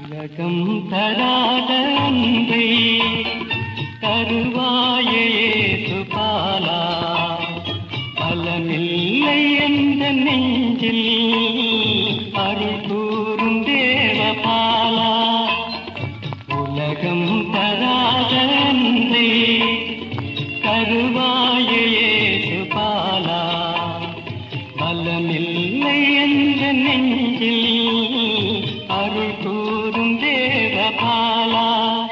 உலகம் தராத அன்பை தருவாயே சுபாலா பலமில்லை என்ற நெஞ்சில் அருள் கூறும் தேவபாலா உலகம் தராத அன்பை தருவாயே சுபாலா பலமில்லை என்ற நெஞ்சில் அருள் கூறும் தேவபாலா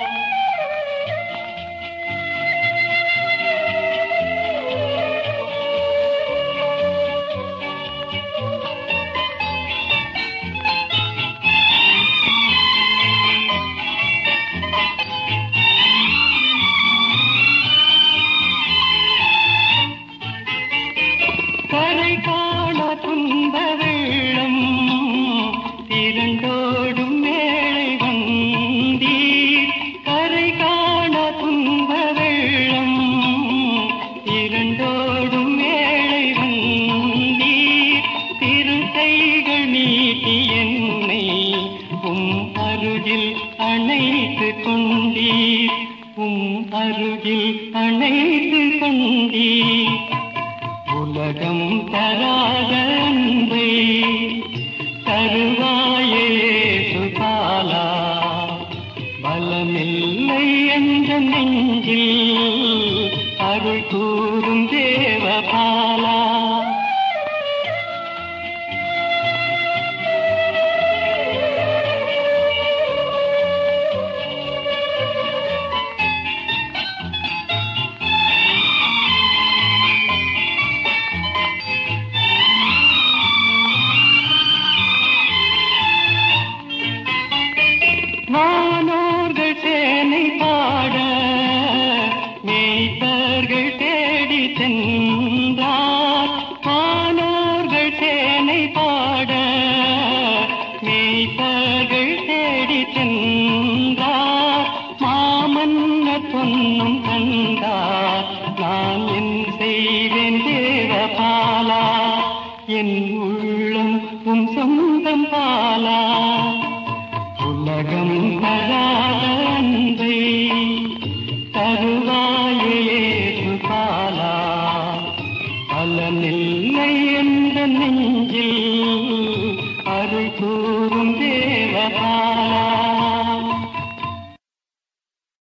கரை காண துன்ப வெள்ளம் திரண்டோடும் மேளை வந்தீர் கரை காண துன்ப வெள்ளம் திரண்டோடும் மேளை வந்தீர் திருக்கைகள் நீட்டி என்னை உம் அருகில் அணைத்து கொண்டீர் உம் அருகில் அணைத்து கொண்டீர் உலகம் தராத அன்பை தருவாயே சுபாலா பலமில்லை என்ற நெஞ்சில் அருள் கூறும் தேவபாலா வானோர்கள் சேனை பாட மேய்ப்பர்கள் தேடி சென்றார் வானோர்கள் சேனை பாட மேய்ப்பர்கள் தேடி சென்றார் மாமன்ன பொன்னும் கண்டார் நான் என் செய்வேன் தேவபாலா என் உள்ளம் உன் சொந்தம் பாலா உலகம் தராத அன்பை தருவாயே சுபாலா பலனில்லை என்ற நெஞ்சில் அருள் கூறும் தேவபாலா